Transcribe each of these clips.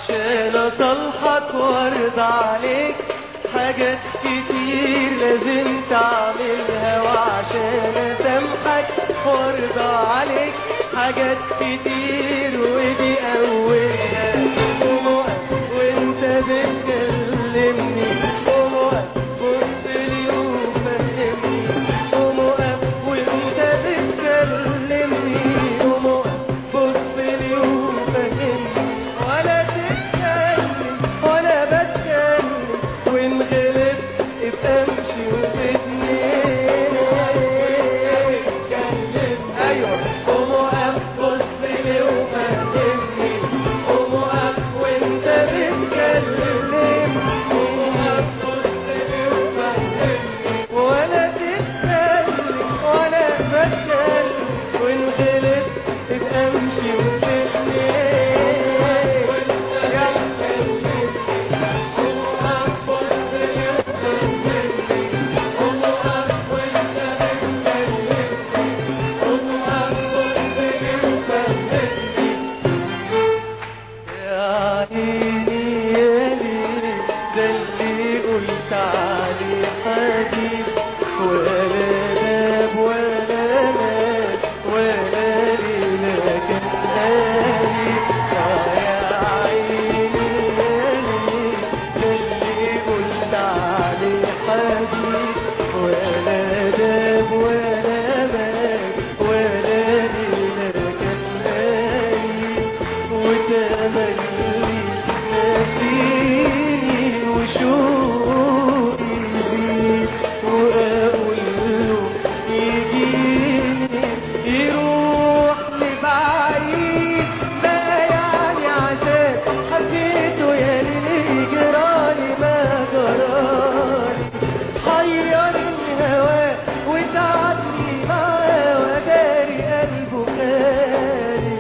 عشان اصلحك وارضى عليك حاجات كتير لازم تعملها وعشان اسامحك وارضى عليك حاجات كتير ودي اولها قوم وقف وانت بتكلمني قوم وقف بص لي وفهمني قوم وقف وانت بتكلمني قوم وقف بص لي وفهمني ولا تتكلم ولا بتكلم وان غلط ابقى امشي وسيبني ايوه قوم وقف بص لي وفهمني قوم وقف وانت بتكلمني قوم وقف بص لي وفهمني ولا تتكلم ولا بتكلم وان غلط ابقى امشي وسيبني يا عيني يا ليلي ده اللي قلت عليه حبيب ولا داب ولا مات ولا ليلة كان غريب يا عيني يا ليلي ده اللي قلت عليه حبيب ولا داب ولا مات ولا ليلة كان غريب وتملي ناسيني وشوقي يزيد واقول له يجيني يروح لبعيد بقى يعني عشان حبيته يا ليلي جرالي ما جرالي حيرني هواه وتعبني معاه وداري قلبه خالي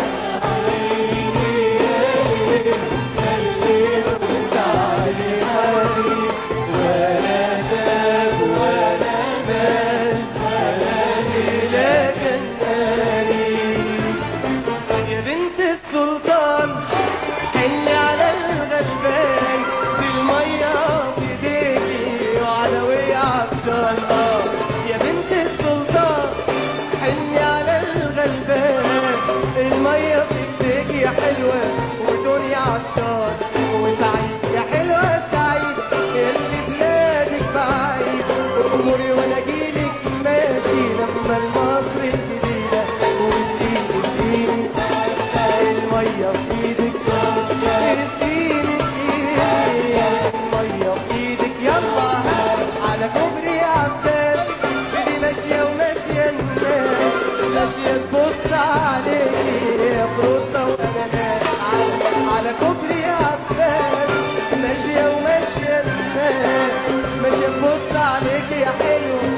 يا بنت السلطان حني على الغلبان دي المية في ايديكي وعدوية عطشان اه يا بنت السلطان حني على الغلبان المية في ايديكي يا حلوة ودنيا عطشان وسعيد يا حلوة سعيد اللي بلادك بعيد اموري وانا اجيلك ماشي لما المصر الجديدة وسقيني سقيني المية في ايدك سقيني سقيني المية في ايدك يلا على كوبري عباس سيدي ماشية وماشية الناس ماشية تبص عليكي يا فروتة وأناناس على- على كوبري عباس ماشية وماشية الناس ماشية تبص عليكي يا حلوة